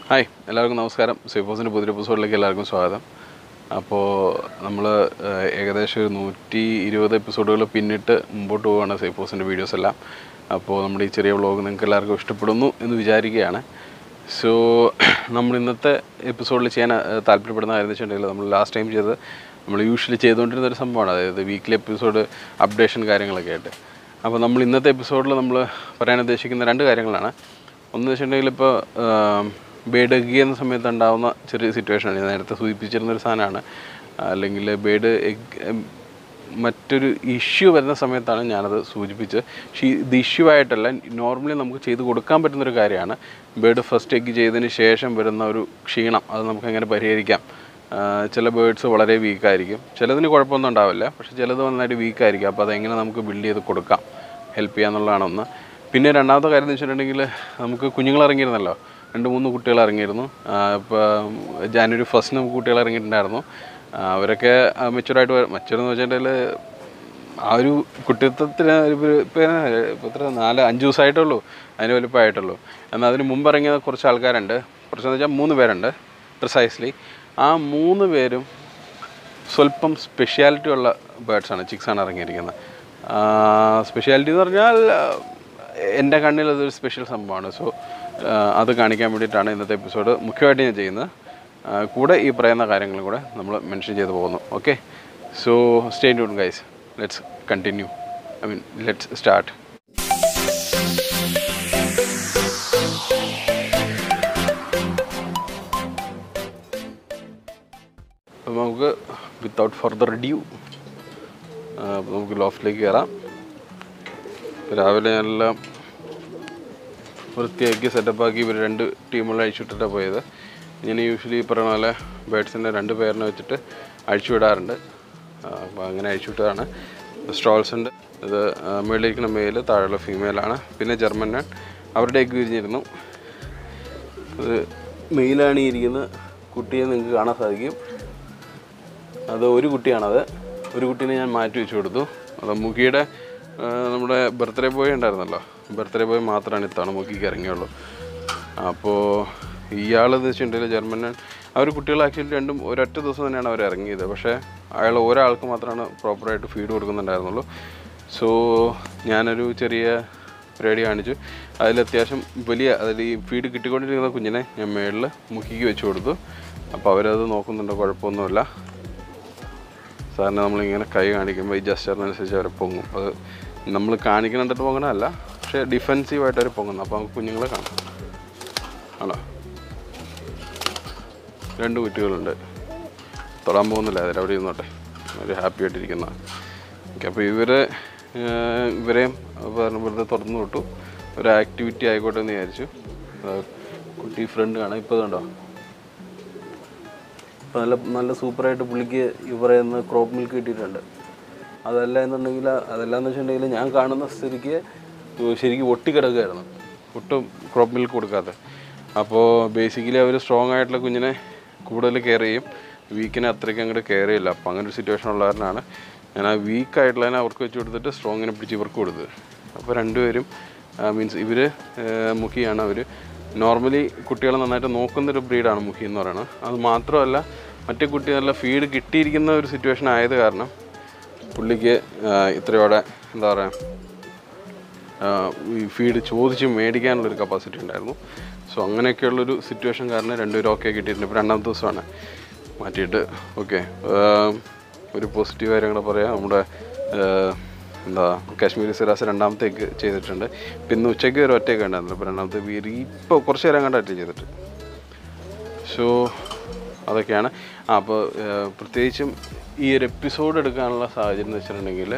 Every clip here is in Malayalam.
ഹായ് എല്ലാവർക്കും നമസ്കാരം സേഫോസിൻ്റെ പുതിയ എപ്പിസോഡിലേക്ക് എല്ലാവർക്കും സ്വാഗതം അപ്പോൾ നമ്മൾ ഏകദേശം ഒരു നൂറ്റി ഇരുപത് എപ്പിസോഡുകൾ പിന്നിട്ട് മുമ്പോട്ട് പോവുകയാണ് സേഫോസിൻ്റെ വീഡിയോസ് എല്ലാം അപ്പോൾ നമ്മുടെ ഈ ചെറിയ വ്ളോഗ് നിങ്ങൾക്ക് എല്ലാവർക്കും ഇഷ്ടപ്പെടുന്നു എന്ന് വിചാരിക്കുകയാണ് സോ നമ്മൾ ഇന്നത്തെ എപ്പിസോഡിൽ ചെയ്യാൻ ഏഹ്, താല്പര്യപ്പെടുന്ന കാര്യം എന്ന് വെച്ചിട്ടുണ്ടെങ്കിൽ നമ്മൾ ലാസ്റ്റ് ടൈം ചെയ്തത് നമ്മൾ യൂഷ്വലി ചെയ്തുകൊണ്ടിരുന്ന ഒരു സംഭവമാണ് അതായത് വീക്കിലി എപ്പിസോഡ് അപ്ഡേഷൻ കാര്യങ്ങളൊക്കെ ആയിട്ട് അപ്പോൾ നമ്മൾ ഇന്നത്തെ എപ്പിസോഡിൽ നമ്മൾ പറയാൻ ഉദ്ദേശിക്കുന്ന രണ്ട് കാര്യങ്ങളാണ് ഒന്ന് വെച്ചിട്ടുണ്ടെങ്കിൽ ഇപ്പോൾ ബേഡ് എഗ് ചെയ്യുന്ന സമയത്ത് ഉണ്ടാകുന്ന ചെറിയ സിറ്റുവേഷനാണ് ഞാൻ നേരത്തെ സൂചിപ്പിച്ചിരുന്ന ഒരു സാധനമാണ് അല്ലെങ്കിൽ ബേഡ് എഗ് മറ്റൊരു ഇഷ്യൂ വരുന്ന സമയത്താണ് ഞാനത് സൂചിപ്പിച്ചത് പക്ഷേ ഇത് ഇഷ്യൂ ആയിട്ടല്ല നോർമലി നമുക്ക് ചെയ്ത് കൊടുക്കാൻ പറ്റുന്നൊരു കാര്യമാണ് ബേഡ് ഫസ്റ്റ് എഗ് ചെയ്തതിന് ശേഷം വരുന്ന ഒരു ക്ഷീണം അത് നമുക്ക് എങ്ങനെ പരിഹരിക്കാം ആ, ചില ബേഡ്സ് വളരെ വീക്കായിരിക്കും ചിലതിന് കുഴപ്പമൊന്നും ഉണ്ടാവില്ല പക്ഷെ ചിലത് നന്നായിട്ട് വീക്കായിരിക്കും അപ്പോൾ അതെങ്ങനെ നമുക്ക് ബിൽഡ് ചെയ്ത് കൊടുക്കാം ഹെൽപ്പ് ചെയ്യാന്നുള്ളതാണ് ഒന്ന് പിന്നെ രണ്ടാമത്തെ കാര്യം എന്ന് വെച്ചിട്ടുണ്ടെങ്കിൽ നമുക്ക് കുഞ്ഞുങ്ങൾ ഇറങ്ങിയിരുന്നല്ലോ രണ്ട് മൂന്ന് കുട്ടികൾ ഇറങ്ങിയിരുന്നു ഇപ്പോൾ ജാനുവരി ഫസ്റ്റിന് നമുക്ക് കുട്ടികൾ ഇറങ്ങിയിട്ടുണ്ടായിരുന്നു ആ, അവരൊക്കെ മെച്ചുറായിട്ട് മെച്ചുർ എന്ന് വെച്ചിട്ടുണ്ടെങ്കിൽ ആ ഒരു കുട്ടിത്വത്തിന് ഒരു ഇപ്പോൾ ഇപ്പോൾ എത്ര നാല് അഞ്ച് ദിവസമായിട്ടുള്ളൂ അതിന് വലുപ്പമായിട്ടുള്ളൂ എന്നാൽ അതിന് മുമ്പ് ഇറങ്ങിയ കുറച്ച് ആൾക്കാരുണ്ട് കുറച്ചെന്ന് വെച്ചാൽ മൂന്ന് പേരുണ്ട് പ്രിസൈസ്ലി ആ മൂന്ന് പേരും സ്വല്പം സ്പെഷ്യാലിറ്റി ഉള്ള ബേർഡ്സാണ് ചിക്സാണ് ഇറങ്ങിയിരിക്കുന്നത് സ്പെഷ്യാലിറ്റി എന്ന് പറഞ്ഞാൽ ആ, എൻ്റെ കണ്ണിൽ അതൊരു സ്പെഷ്യൽ സംഭവമാണ് സോ അത് കാണിക്കാൻ വേണ്ടിയിട്ടാണ് ഇന്നത്തെ എപ്പിസോഡ് മുഖ്യമായിട്ട് ഞാൻ ചെയ്യുന്നത് ആ, കൂടെ ഈ പറയുന്ന കാര്യങ്ങളും കൂടെ നമ്മൾ മെൻഷൻ ചെയ്ത് പോകുന്നു okay so stay tune guys let's continue I mean let's start അപ്പോൾ നമുക്ക് വിത്തൗട്ട് ഫർദർ ഡ്യൂ നമുക്ക് ലോഫ്റ്റിലേക്ക് കയറാം രാവിലെ ഞാനെല്ലാം വൃത്തിയാക്കി സെറ്റപ്പാക്കി ഇവർ രണ്ട് ടീമുകൾ അഴിച്ചുവിട്ടിട്ടാണ് പോയത് ഞാൻ യൂഷ്വലി ഈ പറയുന്ന പോലെ ബേഡ്സിൻ്റെ രണ്ട് പേരിനെ വെച്ചിട്ട് അഴിച്ചു വിടാറുണ്ട് അപ്പോൾ അങ്ങനെ അഴിച്ചു വിട്ടതാണ് സ്ട്രോൾസ് ഉണ്ട് ഇത് മുകളിലിരിക്കുന്ന മെയിൽ താഴെയുള്ള ഫീമെയിലാണ് പിന്നെ ജർമ്മൻ നാൻ അവരുടെ എഗ് വിരിഞ്ഞിരുന്നു ഇത് മെയിലാണ് ഈ ഇരിക്കുന്നത് കുട്ടിയെ നിങ്ങൾക്ക് കാണാൻ സാധിക്കും അത് ഒരു കുട്ടിയാണത് ഒരു കുട്ടീനെ ഞാൻ മാറ്റി വെച്ച് കൊടുത്തു അത് മുഖിയുടെ ആ, നമ്മുടെ ബർത്ത്ഡേ ബോയ് ഉണ്ടായിരുന്നല്ലോ ബർത്ത്ഡേ ബോയ് മാത്രമാണ് ഇത്തവണ മുഖിക്ക് ഇറങ്ങിയുള്ളൂ അപ്പോൾ ഇയാളെന്ന് വെച്ചിട്ടുണ്ടെങ്കിൽ ജർമ്മൻ അവർ കുട്ടികൾ ആക്ച്വലി രണ്ടും ഒരൊറ്റ ദിവസം തന്നെയാണ് അവർ ഇറങ്ങിയത് പക്ഷേ അയാൾ ഒരാൾക്ക് മാത്രമാണ് പ്രോപ്പറായിട്ട് ഫീഡ് കൊടുക്കുന്നുണ്ടായിരുന്നുള്ളൂ സോ ഞാനൊരു ചെറിയ പരിപാടി കാണിച്ചു അതിൽ അത്യാവശ്യം വലിയ അതിൽ ഈ ഫീഡ് കിട്ടിക്കൊണ്ടിരിക്കുന്ന കുഞ്ഞിനെ ഞാൻ മേളിൽ മുക്കിക്ക് വെച്ച് കൊടുത്തു അപ്പോൾ അവരത് നോക്കുന്നുണ്ട് കുഴപ്പമൊന്നുമില്ല സാറിന് നമ്മളിങ്ങനെ കൈ കാണിക്കുമ്പോൾ ഈ ജസ്റ്ററിനനുസരിച്ച് അവർ പൊങ്ങും അത് നമ്മൾ കാണിക്കുന്നുണ്ടിട്ട് പൊങ്ങണമല്ല പക്ഷേ ഡിഫെൻസീവായിട്ട് അവർ പൊങ്ങുന്നു അപ്പോൾ നമുക്ക് കുഞ്ഞുങ്ങളെ കാണാം ആണോ രണ്ട് കുട്ടികളുണ്ട് തൊടാൻ പോകുന്നില്ല അതിൽ അവിടെ ഇരുന്നോട്ടെ അവർ ഹാപ്പി ആയിട്ടിരിക്കുന്ന ഓക്കെ അപ്പോൾ ഇവരെ ഏഹ്, ഇവരെയും പറഞ്ഞ വെറുതെ തുറന്നു വിട്ടു ഒരു ആക്ടിവിറ്റി ആയിക്കോട്ടെ എന്ന് വിചാരിച്ചു ആ, കുട്ടി ഫ്രണ്ട് കാണാം ഇപ്പോൾ കണ്ടോ ഇപ്പം നല്ല നല്ല സൂപ്പറായിട്ട് പുള്ളിക്ക് ഈ പറയുന്ന ക്രോപ്പ് മിൽക്ക് കിട്ടിയിട്ടുണ്ട് അതല്ല എന്നുണ്ടെങ്കിൽ അതല്ല എന്ന് വെച്ചിട്ടുണ്ടെങ്കിൽ ഞാൻ കാണുന്ന സ്ഥിതിക്ക് ശരിക്കും ഒട്ടിക്കിടക്കുകയായിരുന്നു ഒട്ടും ക്രോപ്പ് മിൽക്ക് കൊടുക്കാതെ അപ്പോൾ ബേസിക്കലി അവർ സ്ട്രോങ് ആയിട്ടുള്ള കുഞ്ഞിനെ കൂടുതൽ കെയർ ചെയ്യും വീക്കിനെ അത്രയ്ക്ക് അങ്ങോട്ട് കെയർ ചെയ്യില്ല അപ്പോൾ അങ്ങനെ ഒരു സിറ്റുവേഷൻ ഉള്ള കാരണമാണ് ഞാൻ ആ വീക്ക് ആയിട്ടുള്ളതിനെ അവർക്ക് വെച്ച് കൊടുത്തിട്ട് സ്ട്രോങ്ങിനെ പിടിച്ച് ഇവർക്ക് കൊടുത്തത് അപ്പോൾ രണ്ടുപേരും മീൻസ് ഇവർ മുഖിയാണ് അവർ നോർമലി കുട്ടികളെ നന്നായിട്ട് നോക്കുന്നൊരു ബ്രീഡാണ് മുഖി എന്ന് പറയുന്നത് അത് മാത്രമല്ല മറ്റേ കുട്ടി നല്ല ഫീഡ് കിട്ടിയിരിക്കുന്ന ഒരു സിറ്റുവേഷൻ ആയത് കാരണം പുള്ളിക്ക് ആ, ഇത്രയോടെ എന്താ പറയുക ഈ ഫീഡ് ചോദിച്ച് മേടിക്കാനുള്ളൊരു കപ്പാസിറ്റി ഉണ്ടായിരുന്നു സോ അങ്ങനെയൊക്കെയുള്ളൊരു സിറ്റുവേഷൻ കാരണം രണ്ടുപേരും ഓക്കെ കിട്ടിയിട്ടുണ്ട് ഇപ്പോൾ രണ്ടാമത്തെ ദിവസമാണ് മാറ്റിയിട്ട് ഓക്കെ ഒരു പോസിറ്റീവ് കാര്യം കൂടെ പറയാം നമ്മുടെ ആ, എന്താ കാശ്മീരി സിറാസ് രണ്ടാമത്തേക്ക് ചെയ്തിട്ടുണ്ട് ഇപ്പം ഇന്ന് ഉച്ചയ്ക്ക് ഒരു ഒറ്റയൊക്കെ ഉണ്ടായിരുന്നില്ല ഇപ്പോൾ രണ്ടാമത്തെ വീര് ഇപ്പോൾ കുറച്ച് നേരം കണ്ടായിട്ട് ചെയ്തിട്ട് സോ അതൊക്കെയാണ് ആ അപ്പോൾ പ്രത്യേകിച്ചും ഈ ഒരു എപ്പിസോഡ് എടുക്കാനുള്ള സാഹചര്യം എന്ന് വെച്ചിട്ടുണ്ടെങ്കിൽ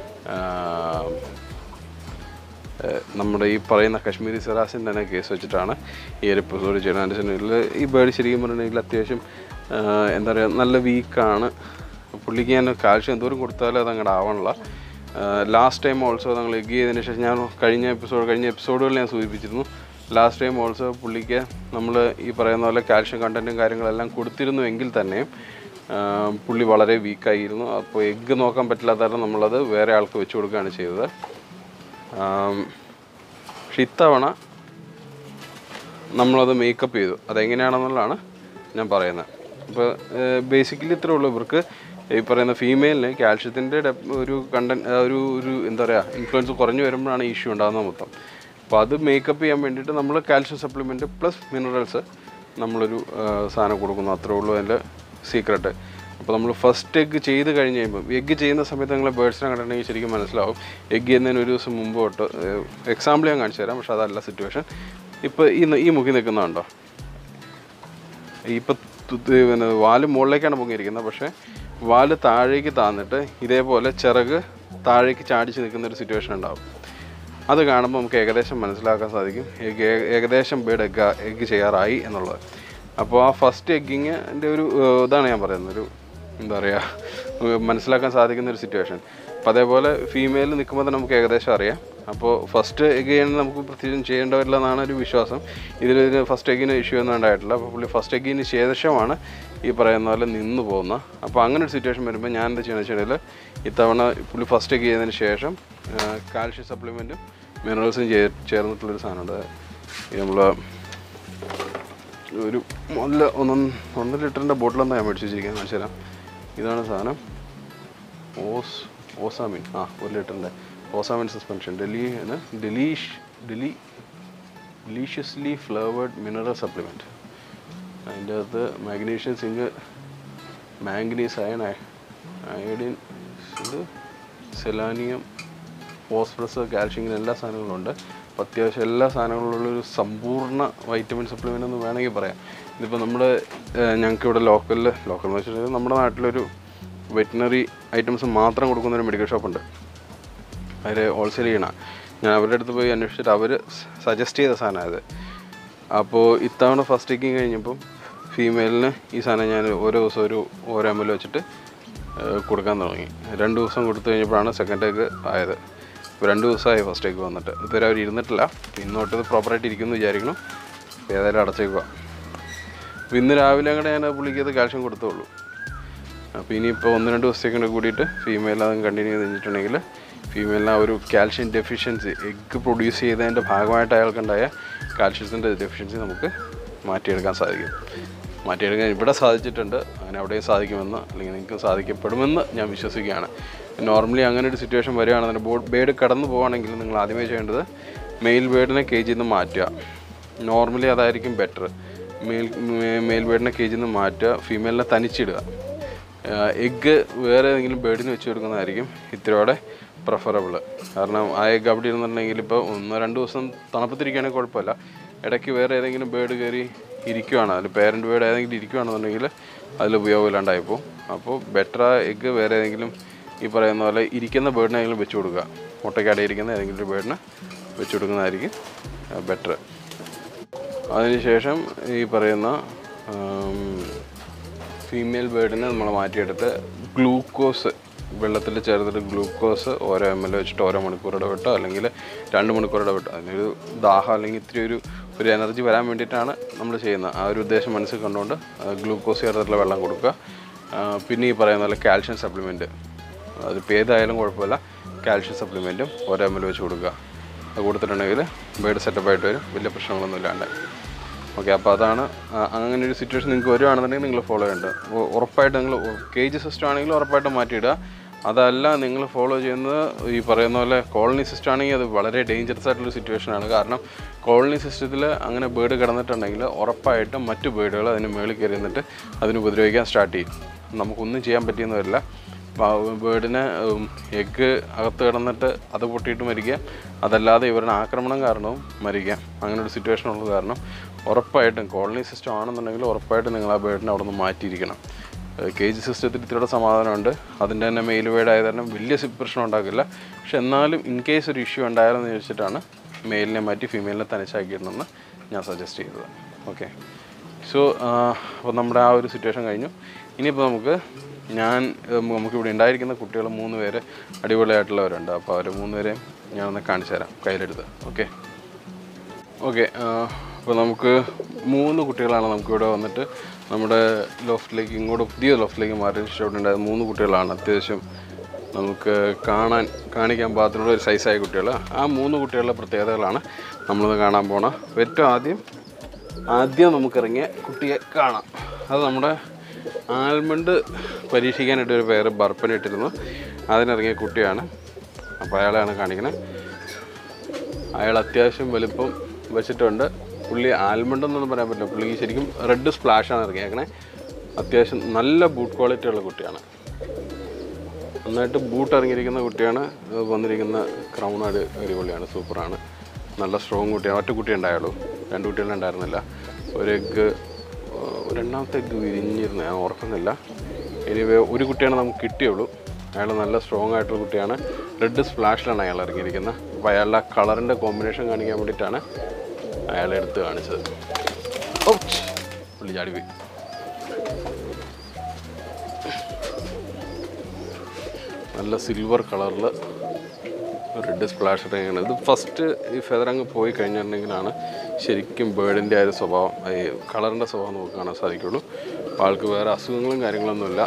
ഏഹ് നമ്മുടെ ഈ പറയുന്ന കശ്മീരി സിറാസിൻ്റെ തന്നെ കേസ് വെച്ചിട്ടാണ് ഈ ഒരു എപ്പിസോഡ് ചെയ്യുന്നത് എന്ന് വെച്ചിട്ടുണ്ടെങ്കിൽ ഈ ബേർഡ് ശരിക്കും പറഞ്ഞിട്ടുണ്ടെങ്കിൽ അത്യാവശ്യം ഏഹ് എന്താ പറയുക നല്ല വീക്കാണ് പുള്ളിക്ക് ഞാൻ കാൽഷ്യം എന്തോരം കൊടുത്താലും അത് അങ്ങോട്ട് ആവണില്ല ലാസ്റ്റ് ടൈം ഓൾസോ ഞങ്ങൾ എഗ് ചെയ്തതിന് ശേഷം ഞാൻ കഴിഞ്ഞ എപ്പിസോഡ് കഴിഞ്ഞ എപ്പിസോഡുകളിൽ ഞാൻ സൂചിപ്പിച്ചിരുന്നു ലാസ്റ്റ് ടൈം ഓൾസോ പുള്ളിക്ക് നമ്മൾ ഈ പറയുന്ന പോലെ കാൽഷ്യം കണ്ടൻറ്റും കാര്യങ്ങളെല്ലാം കൊടുത്തിരുന്നു എങ്കിൽ തന്നെയും ആഹ് പുള്ളി വളരെ വീക്കായിരുന്നു അപ്പോൾ എഗ്ഗ് നോക്കാൻ പറ്റില്ലാത്ത കാരണം നമ്മളത് വേറെ ആൾക്ക് വെച്ച് കൊടുക്കുകയാണ് ചെയ്തത് ആം, പക്ഷെ ഇത്തവണ നമ്മളത് മേക്കപ്പ് ചെയ്തു അതെങ്ങനെയാണെന്നുള്ളതാണ് ഞാൻ പറയുന്നത് അപ്പോൾ ബേസിക്കലി ഇത്രേ ഉള്ളൂ ഇവർക്ക് ഈ പറയുന്ന ഫീമെയിലിന് കാൽഷ്യത്തിൻ്റെ ഒരു കണ്ടൻ ഒരു ഒരു എന്താ പറയുക ഇൻഫ്ലുവൻസ് കുറഞ്ഞു വരുമ്പോഴാണ് ഇഷ്യൂ ഉണ്ടാകുന്നത് മൊത്തം അപ്പോൾ അത് മേക്കപ്പ് ചെയ്യാൻ വേണ്ടിയിട്ട് നമ്മൾ കാൽഷ്യം സപ്ലിമെൻറ്റ് പ്ലസ് മിനറൽസ് നമ്മളൊരു ആ, സാധനം കൊടുക്കുന്നു അത്രേ ഉള്ളൂ അതിൻ്റെ സീക്രട്ട് അപ്പോൾ നമ്മൾ ഫസ്റ്റ് എഗ്ഗ് ചെയ്ത് കഴിഞ്ഞ് കഴിയുമ്പോൾ എഗ്ഗ് ചെയ്യുന്ന സമയത്ത് നിങ്ങൾ ബേഡ്സിനെ കണ്ടിട്ടുണ്ടെങ്കിൽ ശരിക്കും മനസ്സിലാവും എഗ്ഗ് ചെയ്യുന്നതിന് ഒരു ദിവസം മുമ്പ് തൊട്ട് എക്സാമ്പിൾ ഞാൻ കാണിച്ചു തരാം പക്ഷേ അതല്ല സിറ്റുവേഷൻ ഇപ്പോൾ ഈ ന- ഈ മുഖി നിൽക്കുന്നുണ്ടോ ഇപ്പം പിന്നെ വാല് മുകളിലേക്കാണ് പൊങ്ങിയിരിക്കുന്നത് പക്ഷേ വാല് താഴേക്ക് താന്നിട്ട് ഇതേപോലെ ചിറക് താഴേക്ക് ചാടിച്ച് നിൽക്കുന്ന ഒരു സിറ്റുവേഷൻ ഉണ്ടാവും അത് കാണുമ്പോൾ നമുക്ക് ഏകദേശം മനസ്സിലാക്കാൻ സാധിക്കും എഗ് ഏ- ഏകദേശം ബേഡ് എഗ് എഗ്ഗ് ചെയ്യാറായി എന്നുള്ളത് അപ്പോൾ ആ ഫസ്റ്റ് എഗ്ഗിങ്ങിൻ്റെ ഒരു ഏഹ്, ഇതാണ് ഞാൻ പറയുന്നത് ഒരു എന്താ പറയുക മനസ്സിലാക്കാൻ സാധിക്കുന്ന ഒരു സിറ്റുവേഷൻ അപ്പോൾ അതേപോലെ ഫീമെയിൽ നിൽക്കുമ്പോൾ തന്നെ നമുക്ക് ഏകദേശം അറിയാം അപ്പോൾ ഫസ്റ്റ് എഗ് ചെയ്യാൻ നമുക്ക് പ്രത്യേകിച്ചും ചെയ്യേണ്ട വരില്ല എന്നാണ് ഒരു വിശ്വാസം ഇതിൽ ഫസ്റ്റ് എഗ്ഗിന് ഇഷ്യൂ ഒന്നും ഉണ്ടായിട്ടില്ല അപ്പോൾ പുള്ളി ഫസ്റ്റ് എഗ്ഗിന് ശേഷമാണ് ഈ പറയുന്ന പോലെ നിന്ന് പോകുന്ന അപ്പോൾ അങ്ങനെ ഒരു സിറ്റുവേഷൻ വരുമ്പോൾ ഞാൻ എന്താ ചെയ്യുന്നത് വെച്ചാൽ ഇത്തവണ പുള്ളി ഫസ്റ്റ് എഗ് ചെയ്തതിന് ശേഷം കാൽഷ്യം സപ്ലിമെൻറ്റും മിനറൽസും ചേ ചേർന്നിട്ടുള്ളൊരു സാധനമുണ്ട് ഈ നമ്മൾ ഒരു നല്ല ഒന്നൊന്ന് ഒന്നര ലിറ്ററിൻ്റെ ബോട്ടിലൊന്നും ഞാൻ മേടിച്ച് വെച്ചിരിക്കുന്നത് കാണിച്ചു തരാം ഇതാണ് സാധനം ഓസ് ഓസാമിൻ ആ ഒരു ലിറ്ററിൻ്റെ ഓസാമിൻ സസ്പെൻഷൻ ഡെലി എന്ന് delish deli deliciously flavoured mineral supplement അതിൻ്റെ അകത്ത് magnesium zinc manganese iron iodine ഇത് സെലാനിയം ഫോസ്ഫറസ് കാൽഷ്യം ഇങ്ങനെ എല്ലാ സാധനങ്ങളും ഉണ്ട് അപ്പോൾ അത്യാവശ്യം എല്ലാ സാധനങ്ങളുള്ള ഒരു സമ്പൂർണ്ണ വൈറ്റമിൻ സപ്ലിമെൻ്റ് എന്ന് വേണമെങ്കിൽ പറയാം ഇതിപ്പോൾ നമ്മുടെ ഞങ്ങൾക്ക് ഇവിടെ ലോക്കലിൽ ലോക്കൽ എന്ന് വെച്ചിട്ടുണ്ടെങ്കിൽ നമ്മുടെ നാട്ടിലൊരു വെറ്റിനറി ഐറ്റംസ് മാത്രം കൊടുക്കുന്ന ഒരു മെഡിക്കൽ ഷോപ്പുണ്ട് അവർ ഹോൾസെയിൽ ചെയ്യണ ഞാൻ അവരുടെ അടുത്ത് പോയി അന്വേഷിച്ചിട്ട് അവർ സജസ്റ്റ് ചെയ്ത സാധനമാണ് അപ്പോൾ ഇത്തവണ ഫസ്റ്റ് ടേക്കിങ് കഴിഞ്ഞപ്പം ഫീമെയിലിന് ഈ സാധനം ഞാൻ ഓരോ ദിവസം ഒരു ഓരോ എം എൽ വെച്ചിട്ട് ഏഹ്, കൊടുക്കാൻ തുടങ്ങി രണ്ട് ദിവസം കൊടുത്തു കഴിഞ്ഞപ്പോഴാണ് സെക്കൻഡ് ടേക്ക് ആയത് ഇപ്പോൾ രണ്ട് ദിവസമായി ഫസ്റ്റ് ടേക്ക് വന്നിട്ട് ഇതുവരെ അവർ ഇരുന്നിട്ടില്ല അപ്പോൾ ഇന്ന് തൊട്ട് ഇത് പ്രോപ്പറായിട്ട് ഇരിക്കുമെന്ന് വിചാരിക്കണം അപ്പോൾ ഏതായാലും അടച്ചേക്കുക അപ്പോൾ ഇന്ന് രാവിലെ അങ്ങോട്ട് ഞാൻ പുള്ളിക്ക് അത് കാൽഷ്യം കൊടുത്തുള്ളൂ അപ്പോൾ ഇനിയിപ്പോൾ ഒന്ന് രണ്ട് ദിവസത്തേക്ക് കൂടിയിട്ട് ഫീമെയിൽ അത് കണ്ടിന്യൂ ചെയ്ത് കഴിഞ്ഞിട്ടുണ്ടെങ്കിൽ ഫീമെയിലിന് ആ ഒരു കാൽഷ്യം ഡെഫിഷ്യൻസി എഗ്ഗ് പ്രൊഡ്യൂസ് ചെയ്തതിൻ്റെ ഭാഗമായിട്ട് അയാൾക്കുണ്ടായ കാൽഷ്യത്തിൻ്റെ ഡെഫിഷ്യൻസി നമുക്ക് മാറ്റിയെടുക്കാൻ സാധിക്കും മാറ്റിയെടുക്കാൻ ഇവിടെ സാധിച്ചിട്ടുണ്ട് അങ്ങനെ അവിടെയും സാധിക്കുമെന്ന് അല്ലെങ്കിൽ നിങ്ങൾക്ക് സാധിക്കപ്പെടുമെന്ന് ഞാൻ വിശ്വസിക്കുകയാണ് നോർമലി അങ്ങനെ ഒരു സിറ്റുവേഷൻ വരികയാണെന്നുണ്ടെങ്കിൽ ബോർഡ് ബേഡ് കടന്നു പോവുകയാണെങ്കിൽ നിങ്ങൾ ആദ്യമേ ചെയ്യേണ്ടത് മെയിൽ ബേഡിനെ കേജിൽ നിന്ന് മാറ്റുക നോർമലി അതായിരിക്കും ബെറ്റർ മെയിൽ മെയിൽ ബേഡിനെ കേജിൽ നിന്ന് മാറ്റുക ഫീമെയിലിനെ തനിച്ചിടുക എഗ്ഗ് വേറെ ഏതെങ്കിലും ബേഡിന് വെച്ച് കൊടുക്കുന്നതായിരിക്കും ഇത്തിരിയോടെ പ്രിഫറബിൾ കാരണം ആ എഗ്ഗ് അവിടെ ഇരുന്നിട്ടുണ്ടെങ്കിൽ ഇപ്പോൾ ഒന്നോ രണ്ട് ദിവസം തണുപ്പത്തിരിക്കുകയാണെങ്കിൽ കുഴപ്പമില്ല ഇടയ്ക്ക് വേറെ ഏതെങ്കിലും ബേഡ് കയറി ഇരിക്കുവാണ് അതിൽ പേരൻറ്റ് ബേഡ് ഏതെങ്കിലും ഇരിക്കുകയാണെന്നുണ്ടെങ്കിൽ അതിൽ ഉപയോഗമില്ലാണ്ടായി പോകും അപ്പോൾ ബെറ്റർ ആ എഗ്ഗ് വേറെ ഏതെങ്കിലും ഈ പറയുന്ന പോലെ ഇരിക്കുന്ന ബേഡിനെങ്കിലും വെച്ച് കൊടുക്കുക മുട്ടയ്ക്കടയിൽ ഇരിക്കുന്ന ഏതെങ്കിലും ഒരു ബേഡിന് വെച്ച് കൊടുക്കുന്നതായിരിക്കും ബെറ്റർ അതിനുശേഷം ഈ പറയുന്ന ഫീമെയിൽ ബേർഡിനെ നമ്മൾ മാറ്റിയെടുത്ത് ഗ്ലൂക്കോസ് വെള്ളത്തിൽ ചേർത്തിട്ട് ഗ്ലൂക്കോസ് ഓരോ എം എൽ വെച്ചിട്ട് ഓരോ മണിക്കൂർ ഇടവിട്ടോ അല്ലെങ്കിൽ രണ്ട് മണിക്കൂർ ഇടവിട്ടോ അതിനൊരു ദാഹം അല്ലെങ്കിൽ ഇത്തിരി ഒരു ഒരു എനർജി വരാൻ വേണ്ടിയിട്ടാണ് നമ്മൾ ചെയ്യുന്നത് ആ ഒരു ഉദ്ദേശം മനസ്സിൽ കണ്ടുകൊണ്ട് ഗ്ലൂക്കോസ് ചേർത്തിട്ടുള്ള വെള്ളം കൊടുക്കുക ആ, പിന്നെ ഈ പറയുന്ന പോലെ കാൽഷ്യം സപ്ലിമെൻറ്റ് അതിപ്പോൾ ഏതായാലും കുഴപ്പമില്ല കാൽഷ്യം സപ്ലിമെൻറ്റും ഓരോ എം എൽ വെച്ച് കൊടുക്കുക അത് കൊടുത്തിട്ടുണ്ടെങ്കിൽ ബേഡ് സെറ്റപ്പായിട്ട് വരും വലിയ പ്രശ്നങ്ങളൊന്നും ഇല്ലാണ്ട് ഓക്കെ അപ്പോൾ അതാണ് ആ, അങ്ങനെ ഒരു സിറ്റുവേഷൻ നിങ്ങൾക്ക് വരുവാണെന്നുണ്ടെങ്കിൽ നിങ്ങൾ ഫോളോ ചെയ്യേണ്ടത് ഉ- ഉറപ്പായിട്ട് നിങ്ങൾ കേജ് സിസ്റ്റം ആണെങ്കിൽ ഉറപ്പായിട്ട് മാറ്റിയിടുക അതല്ല നിങ്ങൾ ഫോളോ ചെയ്യുന്നത് ഈ പറയുന്ന പോലെ കോളനി സിസ്റ്റം ആണെങ്കിൽ അത് വളരെ ഡേഞ്ചറസ് ആയിട്ടുള്ള സിറ്റുവേഷനാണ് കാരണം കോളനി സിസ്റ്റത്തിൽ അങ്ങനെ ബേഡ് കിടന്നിട്ടുണ്ടെങ്കിൽ ഉറപ്പായിട്ടും മറ്റു ബേഡുകൾ അതിന് മേളിൽ കയറി നിന്നിട്ട് അതിന് ഉപദ്രവിക്കാൻ സ്റ്റാർട്ട് ചെയ്യും നമുക്കൊന്നും ചെയ്യാൻ പറ്റിയെന്ന് വരില്ല ബേഡിന് എഗ്ഗ് അകത്ത് കിടന്നിട്ട് അത് പൊട്ടിയിട്ട് മരിക്കുക അതല്ലാതെ ഇവരുടെ ആക്രമണം കാരണവും മരിക്കാം അങ്ങനെ ഒരു സിറ്റുവേഷൻ ഉള്ളത് കാരണം ഉറപ്പായിട്ടും കോളനി സിസ്റ്റം ആണെന്നുണ്ടെങ്കിൽ ഉറപ്പായിട്ടും നിങ്ങൾ ആ ബേഡിനെ അവിടെ നിന്ന് മാറ്റിയിരിക്കണം കേജ് സിസ്റ്റത്തിൽ ഇത്തിരിയുടെ സമാധാനമുണ്ട് അതിൻ്റെ തന്നെ മെയിൽ വേഡ് ആയത് കാരണം വലിയ സി- പ്രശ്നം ഉണ്ടാക്കില്ല പക്ഷെ എന്നാലും ഇൻ കേസ് ഒരു ഇഷ്യൂ ഉണ്ടായാലെന്ന് ചോദിച്ചിട്ടാണ് മെയിലിനെ മാറ്റി ഫീമെയിലിനെ തനിച്ചാക്കിയിടണമെന്ന് ഞാൻ സജസ്റ്റ് ചെയ്തത് ഓക്കെ സോ അപ്പോൾ നമ്മുടെ ആ ഒരു സിറ്റുവേഷൻ കഴിഞ്ഞു ഇനിയിപ്പോൾ നമുക്ക് ഞാൻ ഉം, നമുക്കിവിടെ ഉണ്ടായിരിക്കുന്ന കുട്ടികൾ മൂന്ന് പേര് അടിപൊളിയായിട്ടുള്ളവരുണ്ട് അപ്പോൾ അവർ മൂന്ന് പേരെയും ഞാനൊന്ന് കാണിച്ചു തരാം കയ്യിലെടുത്ത് ഓക്കെ ഓക്കെ അപ്പോൾ നമുക്ക് മൂന്ന് കുട്ടികളാണ് നമുക്കിവിടെ വന്നിട്ട് നമ്മുടെ ലോഫ്റ്റിലേക്ക് ഇങ്ങോട്ട് പുതിയ ലോഫ്റ്റിലേക്ക് മാറി ഇഷ്ടപ്പെട്ടുണ്ടായത് മൂന്ന് കുട്ടികളാണ് അത്യാവശ്യം നമുക്ക് കാണാൻ കാണിക്കാൻ പാകത്തിനുള്ള ഒരു സൈസായ കുട്ടികൾ ആ മൂന്ന് കുട്ടികളുടെ പ്രത്യേകതകളാണ് നമ്മളിന്ന് കാണാൻ പോണ ഏറ്റവും ആദ്യം ആദ്യം നമുക്കിറങ്ങിയ കുട്ടിയെ കാണാം അത് നമ്മുടെ ആൽമണ്ട് പരീക്ഷിക്കാനായിട്ട് ഒരു പേര് ബർപ്പനിട്ടിരുന്നു അതിനിറങ്ങിയ കുട്ടിയാണ് അപ്പോൾ അയാളെയാണ് കാണിക്കണേ അയാൾ അത്യാവശ്യം വലുപ്പം വെച്ചിട്ടുണ്ട് പുള്ളി ആൽമണ്ട് എന്നൊന്നും പറയാൻ പറ്റില്ല പുള്ളി ശരിക്കും റെഡ് സ്പ്ലാഷാണ് ഇറങ്ങിയേക്കണേ അത്യാവശ്യം നല്ല ബൂട്ട് ക്വാളിറ്റി ഉള്ള കുട്ടിയാണ് നന്നായിട്ട് ബൂട്ട് ഇറങ്ങിയിരിക്കുന്ന കുട്ടിയാണ് ഇത് വന്നിരിക്കുന്ന ക്രൗൺ അടി അടിപൊളിയാണ് സൂപ്പറാണ് നല്ല സ്ട്രോങ് കുട്ടിയാണ് ഒറ്റ കുട്ടി ഉണ്ടായുള്ളൂ രണ്ട് കുട്ടികളുണ്ടായിരുന്നില്ല ഒരു എഗ്ഗ് രണ്ടാമത്തെ എഗ്ഗ് വിരിഞ്ഞിരുന്നു ഞാൻ ഓർക്കുന്നില്ല ഇനി ഒരു കുട്ടിയാണ് നമുക്ക് കിട്ടിയുള്ളൂ അയാൾ നല്ല സ്ട്രോങ് ആയിട്ടുള്ള കുട്ടിയാണ് റെഡ് സ്പ്ലാഷിലാണ് അയാൾ ഇറങ്ങിയിരിക്കുന്നത് അപ്പോൾ അയാളുടെ കളറിൻ്റെ കോമ്പിനേഷൻ കാണിക്കാൻ വേണ്ടിയിട്ടാണ് അയാളെ എടുത്ത് കാണിച്ചത് ഔച്ച്! പുള്ളി ചാടി പോയി നല്ല സിൽവർ കളറിൽ റെഡ് സ്പ്ലാഷ് ഇറങ്ങിയാണ് ഇത് ഫസ്റ്റ് ഈ ഫെദർ അങ്ങ് പോയി കഴിഞ്ഞിട്ടുണ്ടെങ്കിലാണ് ശരിക്കും ബേർഡിൻ്റെ ആ ഒരു സ്വഭാവം ഈ കളറിൻ്റെ സ്വഭാവം നമുക്ക് കാണാൻ സാധിക്കുള്ളൂ അപ്പോൾ ആൾക്ക് വേറെ അസുഖങ്ങളും കാര്യങ്ങളൊന്നുമില്ല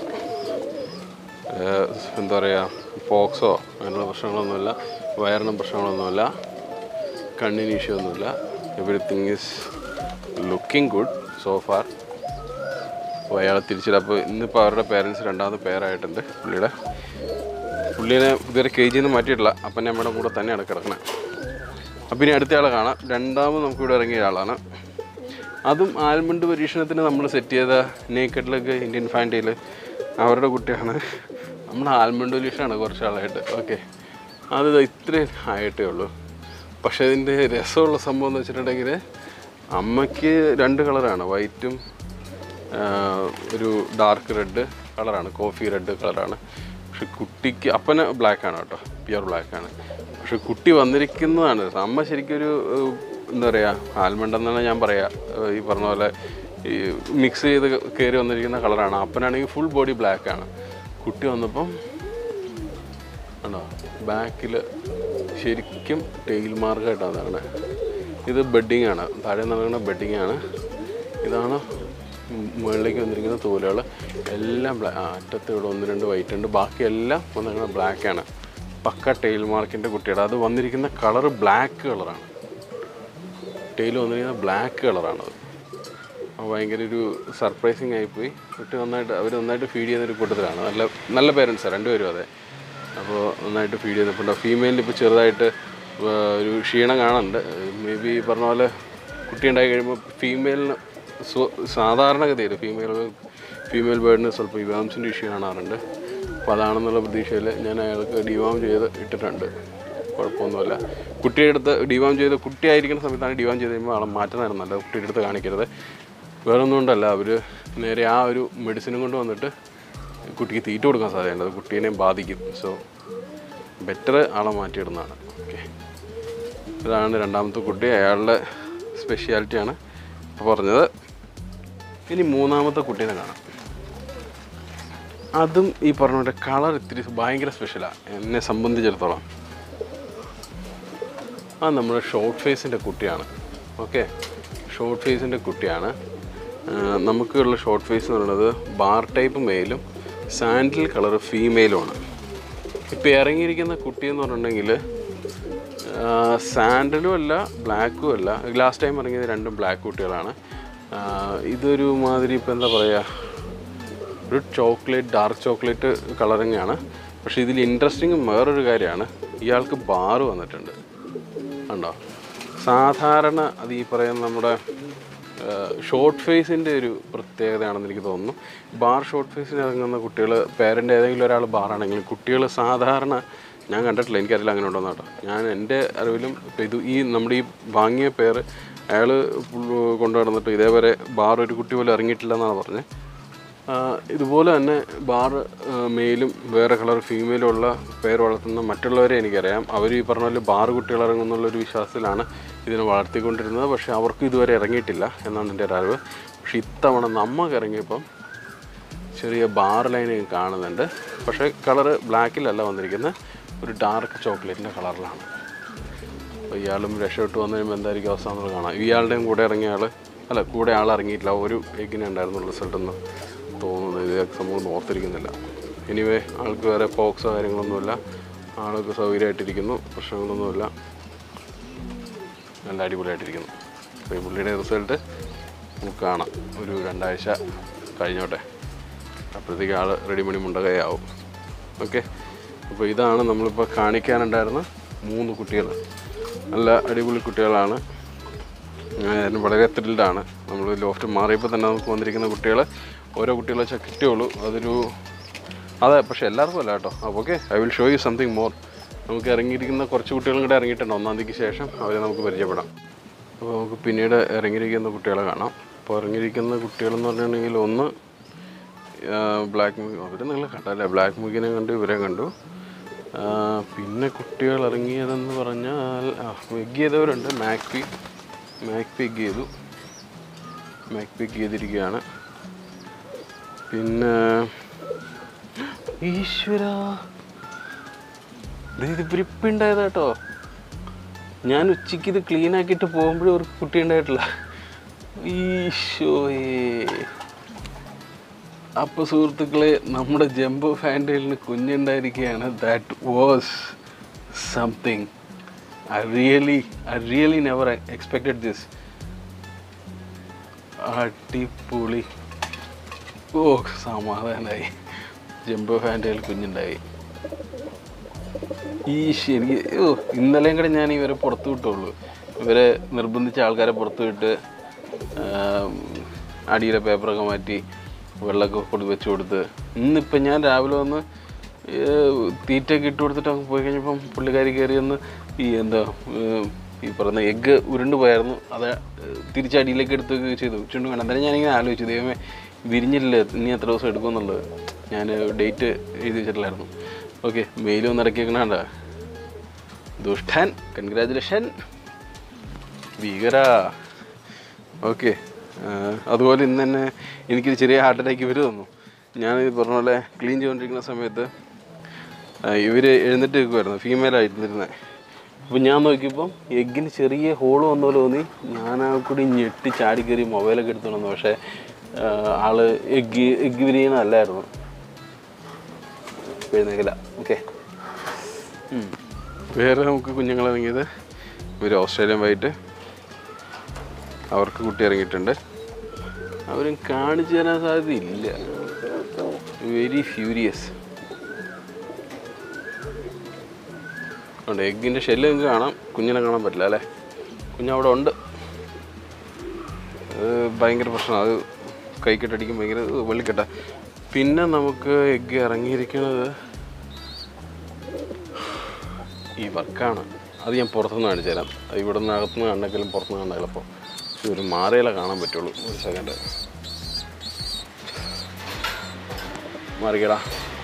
ഏഹ് എന്താ പറയുക പോക്സോ അങ്ങനെയുള്ള പ്രശ്നങ്ങളൊന്നുമില്ല വയറിനും പ്രശ്നങ്ങളൊന്നുമില്ല കണ്ണിന് ഇഷ്യൂ ഒന്നുമില്ല everything is looking good so far അപ്പോൾ അയാളെ തിരിച്ചിട്ട് അപ്പോൾ ഇന്നിപ്പോൾ അവരുടെ പേരൻസ് രണ്ടാമത് പേരായിട്ടുണ്ട് പുള്ളിയുടെ പുള്ളീനെ ഇതുവരെ കെ ജിന്ന് മാറ്റിയിട്ടില്ല അപ്പൻ്റെ അമ്മയുടെ കൂടെ തന്നെയാണ് കിടക്കുന്നത് അപ്പം ഇനി അടുത്ത ആളെ കാണാം രണ്ടാമത് നമുക്കിവിടെ ഇറങ്ങിയ ആളാണ് അതും ആൽമണ്ട് പരീക്ഷണത്തിന് നമ്മൾ സെറ്റ് ചെയ്ത നേക്കഡിലൊക്കെ ഇന്ത്യൻ ഫാൻറ്റിയിൽ അവരുടെ കുട്ടിയാണ് നമ്മൾ ആൽമണ്ട് പരീക്ഷണമാണ് കുറച്ച് ആളായിട്ട് ഓക്കെ അത് ദാ ഇത്രയും ആയിട്ടേ ഉള്ളൂ പക്ഷേ ഇതിൻ്റെ രസമുള്ള സംഭവം എന്ന് വെച്ചിട്ടുണ്ടെങ്കിൽ അമ്മയ്ക്ക് രണ്ട് കളറാണ് വൈറ്റും ഒരു ഡാർക്ക് റെഡ് കളറാണ് കോഫി റെഡ് കളറാണ് പക്ഷെ കുട്ടിക്ക് അപ്പന് ബ്ലാക്ക് ആണ് കേട്ടോ പ്യുർ ബ്ലാക്ക് ആണ് പക്ഷെ കുട്ടി വന്നിരിക്കുന്നതാണ് രസം. അമ്മ ശരിക്കും ഒരു ഏഹ്, എന്താ പറയുക ആൽമണ്ട് എന്നാണ് ഞാൻ പറയാ ഏഹ്, ഈ പറഞ്ഞ പോലെ ഈ മിക്സ് ചെയ്ത് കയറി വന്നിരിക്കുന്ന കളറാണ് അപ്പനാണെങ്കിൽ ഫുൾ ബോഡി ബ്ലാക്ക് ആണ് കുട്ടി വന്നപ്പം ആണോ ബാക്കിൽ ശരിക്കും ടെയിൽ മാർക്കായിട്ടാണ് നടക്കുന്നത് ഇത് ബെഡിങ് ആണ് താഴെ നടക്കുന്ന ബെഡിങ് ആണ് ഇതാണ് മു- മുകളിലേക്ക് വന്നിരിക്കുന്ന തൂലുകൾ എല്ലാം ബ്ലാ ആ, അറ്റത്ത് ഇവിടെ ഒന്ന് രണ്ട് വൈറ്റ് ഉണ്ട് ബാക്കിയെല്ലാം വന്നിരിക്കുന്നത് ബ്ലാക്ക് ആണ് പക്ക ടെയിൽ മാർക്കിൻ്റെ കുട്ടിയുടെ അത് വന്നിരിക്കുന്ന കളറ് ബ്ലാക്ക് കളറാണ് ടെയിൽ വന്നിരിക്കുന്ന ബ്ലാക്ക് കളറാണത് അപ്പോൾ ഭയങ്കര ഒരു സർപ്രൈസിങ് ആയിപ്പോയി കുട്ടി നന്നായിട്ട് അവർ നന്നായിട്ട് ഫീഡ് ചെയ്യുന്നൊരു കൂട്ടത്തിലാണ് നല്ല നല്ല പേരൻസാണ് രണ്ടുപേരും അതെ അപ്പോൾ നന്നായിട്ട് ഫീഡ് ചെയ്യുന്നുണ്ട് ഫീമെയിലിന് ഇപ്പോൾ ചെറുതായിട്ട് ആ, ഒരു ക്ഷീണം കാണുന്നുണ്ട് മേ ബി പറഞ്ഞ പോലെ കുട്ടി ഉണ്ടായി കഴിയുമ്പോൾ ഫീമെയിലിന് സ്വ സാധാരണഗതിയിൽ ഫീമെയിൽ ഫീമെയിൽ ബേർഡിന് സ്വല്പം ഇവാംസിൻ്റെ ഇഷ്യൂ കാണാറുണ്ട് അപ്പോൾ അതാണെന്നുള്ള പ്രതീക്ഷയിൽ ഞാൻ അയാൾക്ക് ഡിവാം ചെയ്ത് ഇട്ടിട്ടുണ്ട് കുഴപ്പമൊന്നുമില്ല കുട്ടിയുടെ അടുത്ത് ഡിവാം ചെയ്ത് കുട്ടിയായിരിക്കുന്ന സമയത്താണ് ഡിവാം ചെയ്ത് കഴിയുമ്പോൾ ആളെ മാറ്റുന്നതായിരുന്നു നല്ലത് കുട്ടിയുടെ അടുത്ത് കാണിക്കരുത് വേറെ ഒന്നും കൊണ്ടല്ല അവർ നേരെ ആ ഒരു മെഡിസിനും കൊണ്ട് വന്നിട്ട് കുട്ടിക്ക് തീറ്റ കൊടുക്കാൻ സാധ്യതയുണ്ട് അത് കുട്ടീനെ ബാധിക്കും സോ ബെറ്റർ ആളെ മാറ്റിയിടുന്നതാണ് ഓക്കെ ഇതാണ് രണ്ടാമത്തെ കുട്ടി അയാളുടെ സ്പെഷ്യാലിറ്റിയാണ് ഇപ്പോൾ പറഞ്ഞത് ഇനി മൂന്നാമത്തെ കുട്ടീനെ കാണാം അതും ഈ പറഞ്ഞ പോലെ കളർ ഇത്തിരി ഭയങ്കര സ്പെഷ്യലാണ് എന്നെ സംബന്ധിച്ചിടത്തോളം ആ നമ്മുടെ ഷോർട്ട് ഫേസിൻ്റെ കുട്ടിയാണ് ഓക്കെ ഷോർട്ട് ഫേസിൻ്റെ കുട്ടിയാണ് ആ, നമുക്കുള്ള ഷോർട്ട് ഫേസ് എന്ന് പറയുന്നത് ബാർ ടൈപ്പ് മെയിലും സാൻഡിൽ കളർ ഫീമെയിലുമാണ് ഇപ്പോൾ ഇറങ്ങിയിരിക്കുന്ന കുട്ടി എന്ന് പറഞ്ഞിട്ടുണ്ടെങ്കിൽ സാൻഡലും അല്ല ബ്ലാക്കും അല്ല ലാസ്റ്റ് ടൈം ഇറങ്ങിയത് രണ്ടും ബ്ലാക്ക് കുട്ടികളാണ് ആ, ഇതൊരു മാതിരി ഇപ്പോൾ എന്താ പറയുക ഒരു ചോക്ലേറ്റ് ഡാർക്ക് ചോക്ലേറ്റ് കളറിങ് ആണ് പക്ഷേ ഇതിൽ ഇൻട്രസ്റ്റിംഗ് വേറൊരു കാര്യമാണ് ഇയാൾക്ക് ബാറ് വന്നിട്ടുണ്ട് ഉണ്ടോ സാധാരണ അത് ഈ പറയുന്ന നമ്മുടെ ഷോർട്ട് ഫേസിൻ്റെ ഒരു പ്രത്യേകതയാണെന്ന് എനിക്ക് തോന്നുന്നു ബാർ ഷോർട്ട് ഫേസിന് ഇറങ്ങുന്ന കുട്ടികൾ പേരൻ്റ് ഏതെങ്കിലും ഒരാൾ ബാറാണെങ്കിലും കുട്ടികൾ സാധാരണ ഞാൻ കണ്ടിട്ടില്ല എനിക്കറിയില്ല അങ്ങനെ ഉണ്ടോന്ന് കേട്ടോ ഞാൻ എൻ്റെ അറിവിലും ഇപ്പം ഇത് ഈ നമ്മുടെ ഈ വാങ്ങിയ പേര് അയാൾ കൊണ്ടു നടന്നിട്ട് ഇതേവരെ ബാർ ഒരു കുട്ടി പോലും ഇറങ്ങിയിട്ടില്ല എന്നാണ് പറഞ്ഞത് ആ, ഇതുപോലെ തന്നെ ബാർ മെയിലും വേറെ കളർ ഫീമെയിലും ഉള്ള പേര് വളർത്തുന്ന മറ്റുള്ളവരെ എനിക്കറിയാം അവർ ഈ പറഞ്ഞ പോലെ ബാർ കുട്ടികൾ ഇറങ്ങുമെന്നുള്ളൊരു വിശ്വാസത്തിലാണ് ഇതിനെ വളർത്തിക്കൊണ്ടിരുന്നത് പക്ഷേ അവർക്ക് ഇതുവരെ ഇറങ്ങിയിട്ടില്ല എന്നാണ് എൻ്റെ ഒരു അറിവ് പക്ഷേ ഇത്തവണ നമുക്ക് ഇറങ്ങിയപ്പം ചെറിയ ബാർ ലൈൻ കാണുന്നുണ്ട് പക്ഷേ കളറ് ബ്ലാക്കിലല്ല വന്നിരിക്കുന്നത് ഒരു ഡാർക്ക് ചോക്ലേറ്റിൻ്റെ കളറിലാണ് അപ്പോൾ ഇയാളും രക്ഷപ്പെട്ട് വന്നു കഴിയുമ്പോൾ എന്തായിരിക്കും അവസ്ഥ എന്നുള്ളത് കാണാം ഇയാളുടെയും കൂടെ ഇറങ്ങിയ ആൾ അല്ല കൂടെ ആൾ ഇറങ്ങിയിട്ടില്ല ഒരു എഗ്ഗിനെ ഉണ്ടായിരുന്നുള്ളൂ റിസൾട്ട് എന്ന് തോന്നുന്നു ഇത് സംഭവം ഓർത്തിരിക്കുന്നില്ല എനിവേ ആൾക്ക് വേറെ പോക്സോ കാര്യങ്ങളൊന്നുമില്ല ആൾക്ക് സൗകര്യമായിട്ടിരിക്കുന്നു പ്രശ്നങ്ങളൊന്നുമില്ല നല്ല അടിപൊളിയായിട്ടിരിക്കുന്നു അപ്പോൾ ഈ പുള്ളിയുടെ റിസൾട്ട് നമുക്ക് കാണാം ഒരു രണ്ടാഴ്ച കഴിഞ്ഞോട്ടെ അപ്പോഴത്തേക്ക് ആൾ റെഡിമണി മുണ്ടകയാവും ഓക്കെ അപ്പോൾ ഇതാണ് നമ്മളിപ്പോൾ കാണിക്കാനുണ്ടായിരുന്ന മൂന്ന് കുട്ടികൾ നല്ല അടിപൊളി കുട്ടികളാണ് ഞാൻ വളരെ ത്രില്ഡാണ് നമ്മൾ ലോഫ്റ്റ് മാറിയപ്പോൾ തന്നെ നമുക്ക് വന്നിരിക്കുന്ന കുട്ടികൾ ഓരോ കുട്ടികളെ വെച്ചാൽ കിട്ടിയുള്ളൂ അതൊരു അതെ പക്ഷേ എല്ലാവർക്കും അല്ല കേട്ടോ അപ്പോൾ okay I will show you something more നമുക്ക് ഇറങ്ങിയിരിക്കുന്ന കുറച്ച് കുട്ടികളും കൂടെ ഇറങ്ങിയിട്ടുണ്ട് ഒന്നാം തീയതിക്ക് ശേഷം അവരെ നമുക്ക് പരിചയപ്പെടാം അപ്പോൾ നമുക്ക് പിന്നീട് ഇറങ്ങിയിരിക്കുന്ന കുട്ടികളെ കാണാം അപ്പോൾ ഇറങ്ങിയിരിക്കുന്ന കുട്ടികളെന്ന് പറഞ്ഞിട്ടുണ്ടെങ്കിൽ ഒന്ന് ബ്ലാക്ക് മുഗി അവർ നിങ്ങൾ കണ്ടല്ലേ ബ്ലാക്ക് മുഗിനെ കണ്ടു ഇവരെ കണ്ടു ആ, പിന്നെ കുട്ടികൾ ഇറങ്ങിയതെന്ന് പറഞ്ഞാൽ എഗ് ചെയ്തവരുണ്ട് മാക്പി മാക്പി എഗ് ചെയ്തു മാക്പി എഗ് ചെയ്തിരിക്കുകയാണ് പിന്നെ ഈശ്വര ഇത് പിരിപ്പുണ്ടായത് കേട്ടോ ഞാൻ ഉച്ചയ്ക്ക് ഇത് ക്ലീൻ ആക്കിയിട്ട് പോകുമ്പോഴും ഒരു കുട്ടി ഉണ്ടായിട്ടില്ല ഈശോയേ അപ്പോൾ സുഹൃത്തുക്കളെ നമ്മുടെ ജംബോ ഫാൻറ്റൈലിന് കുഞ്ഞുണ്ടായിരിക്കുകയാണ് that was something I really I really never expected this അടിപൊളി ഓ സമാധാനമായി ജംബോ ഫാൻറ്റൈൽ കുഞ്ഞുണ്ടായി ഈ ശരി ഓ ഇന്നലെയും കൂടെ ഞാൻ ഇവരെ പുറത്തു വിട്ടുള്ളൂ ഇവരെ നിർബന്ധിച്ച ആൾക്കാരെ പുറത്തു വിട്ട് ആം, അടിയിലെ പേപ്പറൊക്കെ മാറ്റി വെള്ളമൊക്കെ കൊടു വെച്ച് കൊടുത്ത് ഇന്നിപ്പം ഞാൻ രാവിലെ വന്ന് ഏഹ്, തീറ്റയൊക്കെ ഇട്ട് കൊടുത്തിട്ട് അങ്ങ് പോയി കഴിഞ്ഞപ്പം പുള്ളിക്കാരി കയറി വന്ന് ഈ എന്താ ഏഹ്, ഈ പറയുന്ന എഗ്ഗ് ഉരുണ്ട് പോയായിരുന്നു അത് ഏഹ്, തിരിച്ചടിയിലേക്ക് എടുത്ത് ചെയ്തു ചുണ്ടു വേണം അന്നേരം ഞാനിങ്ങനെ ആലോചിച്ചു ദൈവമേ വിരിഞ്ഞില്ല ഇനി എത്ര ദിവസം എടുക്കുമെന്നുള്ളത് ഞാൻ ഡേറ്റ് എഴുതി വെച്ചിട്ടില്ലായിരുന്നു ഓക്കെ മെയിൽ ഒന്ന് ഇറക്കിയേക്കണണ്ട ദുഷ്ടൻ കൺഗ്രാജുലേഷൻ ഭീകര ഓക്കെ അതുപോലെ ഇന്ന് തന്നെ എനിക്കൊരു ചെറിയ ഹാർട്ട് അറ്റാക്ക് ഇവർ തന്നു ഞാൻ ഈ പറഞ്ഞ പോലെ ക്ലീൻ ചെയ്തുകൊണ്ടിരിക്കുന്ന സമയത്ത് ഇവർ എഴുന്നേറ്റ് നിൽക്കുമായിരുന്നു ഫീമെയിൽ ആയിരുന്നിരുന്നത് അപ്പോൾ ഞാൻ നോക്കിയപ്പം എഗ്ഗിന് ചെറിയ ഹോൾ വന്ന പോലെ തോന്നി ഞാൻ ആ കൂടി ഞെട്ടി ചാടി കയറി മൊബൈലൊക്കെ എടുത്തു വന്നു പക്ഷേ ആ, ആള് എഗ്ഗ് എഗ്ഗ് വിരിയണമല്ലായിരുന്നു എഴുന്നേക്കില്ല ഓക്കെ വേറെ നമുക്ക് കുഞ്ഞുങ്ങൾ ഇറങ്ങിയത് ഇവർ ഓസ്ട്രേലിയൻ വൈറ്റ് അവർക്ക് കുട്ടി ഇറങ്ങിയിട്ടുണ്ട് അവരും കാണിച്ചു തരാൻ സാധ്യതയില്ല വെരി ഫ്യൂരിയസ് ഉണ്ട് എഗ്ഗിൻ്റെ ഷെല്ല് നിങ്ങൾക്ക് കാണാം കുഞ്ഞിനെ കാണാൻ പറ്റില്ല അല്ലേ കുഞ്ഞവിടെ ഉണ്ട് അത് ഭയങ്കര പ്രശ്നമാണ് അത് കൈക്കെട്ടടിക്കും ഭയങ്കര വെള്ളിക്കെട്ട പിന്നെ നമുക്ക് എഗ്ഗ് ഇറങ്ങിയിരിക്കുന്നത് ഈ വർക്കാണ് അത് ഞാൻ പുറത്തുനിന്ന് കാണിച്ചു തരാം അത് ഇവിടെ നിന്ന് അകത്തുനിന്ന് കണ്ടെങ്കിലും പുറത്തുനിന്ന് കണ്ട എളുപ്പം പക്ഷെ ഒരു മാറയില കാണാൻ പറ്റുള്ളൂ ഒരു സെക്കൻഡ് മാറിക്കടാ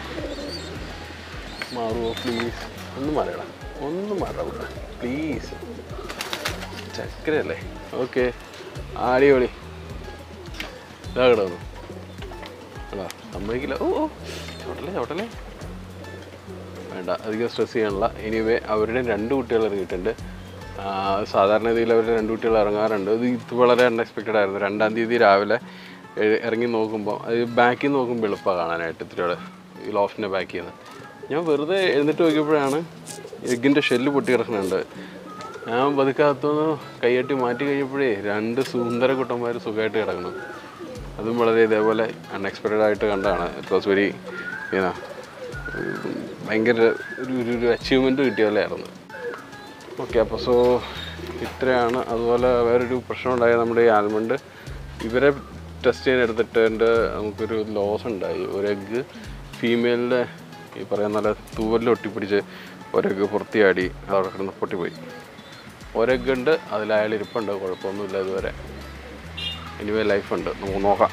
മാറുമോ പ്ലീസ് ഒന്ന് മാറിയടാ ഒന്ന് മാറാവൂടാ പ്ലീസ് ചക്കരയല്ലേ ഓക്കെ അടിപൊളി ഇതാ കിടന്നു എടാ സമ്മതിക്കില്ല ഓ ഓ ചോട്ടല്ലേ ചോട്ടല്ലേ വേണ്ട അധികം സ്ട്രെസ് ചെയ്യാനുള്ള എനിവേ അവരുടെ രണ്ട് കുട്ടികൾ ഇറങ്ങിയിട്ടുണ്ട് ആ, സാധാരണ രീതിയിൽ അവരുടെ രണ്ട് കുട്ടികൾ ഇറങ്ങാറുണ്ട് ഇത് ഇത് വളരെ അൺഎക്സ്പെക്റ്റഡ് ആയിരുന്നു രണ്ടാം തീയതി രാവിലെ എ- ഇറങ്ങി നോക്കുമ്പോൾ അത് ബാക്കിൽ നോക്കുമ്പോൾ എളുപ്പമാണ് കാണാനായിട്ട് ഇത്തിരിയോടെ ഈ ലോഫ്റ്റിൻ്റെ ബാക്കിൽ നിന്ന് ഞാൻ വെറുതെ എഴുന്നേറ്റ് നോക്കിയപ്പോഴാണ് എഗ്ഗിൻ്റെ ഷെല്ല് പൊട്ടി കിടക്കുന്നുണ്ട് ഞാൻ പതുക്കകത്തുനിന്ന് കൈയട്ടി മാറ്റി കഴിഞ്ഞപ്പോഴേ രണ്ട് സുന്ദര കുട്ടന്മാർ സുഖമായിട്ട് കിടക്കണം അതും വളരെ ഇതേപോലെ അൺഎക്സ്പെക്റ്റഡ് ആയിട്ട് കണ്ടതാണ് ഇറ്റ് വാസ് വെരി ഏനാ ഭയങ്കര ഒരു ഒരു ഒരു അച്ചീവ്മെൻറ്റ് കിട്ടിയ പോലെയായിരുന്നു ഓക്കെ അപ്പോൾ സോ ഇത്രയാണ് അതുപോലെ വേറൊരു പ്രശ്നം ഉണ്ടായ നമ്മുടെ ഈ ആൽമണ്ട് ഇവരെ ടെസ്റ്റ് ചെയ്യാൻ എടുത്തിട്ട് നമുക്കൊരു ലോസ് ഉണ്ടായി ഒരു എഗ്ഗ് ഫീമെയിലിൻ്റെ ഈ പറയുന്ന പോലെ തൂവലിൽ ഒട്ടിപ്പിടിച്ച് ഒരെഗ്ഗ് പുറത്തിയാടി അവിടെ കിടന്ന് പൊട്ടിപ്പോയി ഒരെഗ്ഗ് ഉണ്ട് അതിൽ അയാൾ ഇരിപ്പുണ്ട് കുഴപ്പമൊന്നുമില്ല ഇതുവരെ എനിവേ ലൈഫുണ്ട് നമുക്ക് നോക്കാം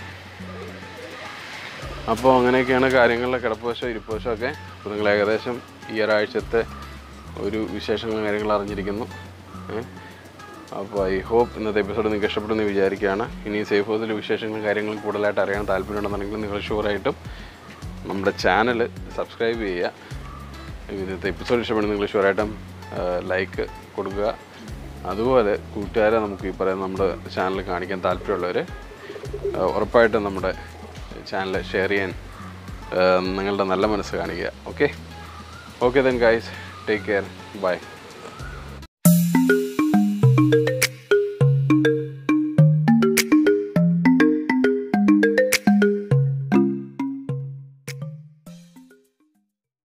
അപ്പോൾ അങ്ങനെയൊക്കെയാണ് കാര്യങ്ങളുടെ കിടപ്പുവശം ഇരിപ്പുവശം ഒക്കെ അപ്പോൾ നിങ്ങൾ ഏകദേശം ഈ ഒരാഴ്ചത്തെ ഒരു വിശേഷങ്ങളും കാര്യങ്ങളും അറിഞ്ഞിരിക്കുന്നു ഏ? അപ്പോൾ ഐ ഹോപ്പ് ഇന്നത്തെ എപ്പിസോഡ് നിങ്ങൾക്ക് ഇഷ്ടപ്പെടുമെന്ന് വിചാരിക്കുകയാണ് ഇനി സേഫ് ഹൗസിലെ വിശേഷങ്ങളും കാര്യങ്ങളും കൂടുതലായിട്ട് അറിയാൻ താല്പര്യമുണ്ടെന്നുണ്ടെങ്കിൽ നിങ്ങൾ ഷുവറായിട്ടും നമ്മുടെ ചാനൽ സബ്സ്ക്രൈബ് ചെയ്യുക ഇന്നത്തെ എപ്പിസോഡ് ഇഷ്ടപ്പെടുന്ന നിങ്ങൾ ഷുവറായിട്ടും ലൈക്ക് കൊടുക്കുക അതുപോലെ കൂട്ടുകാരെ നമുക്ക് ഈ പറയുന്ന നമ്മുടെ ചാനൽ കാണിക്കാൻ താല്പര്യമുള്ളവർ ഉറപ്പായിട്ടും നമ്മുടെ ചാനൽ ഷെയർ ചെയ്യാൻ ആ, നിങ്ങളുടെ നല്ല മനസ്സ് കാണിക്കുക okay okay then guys take care by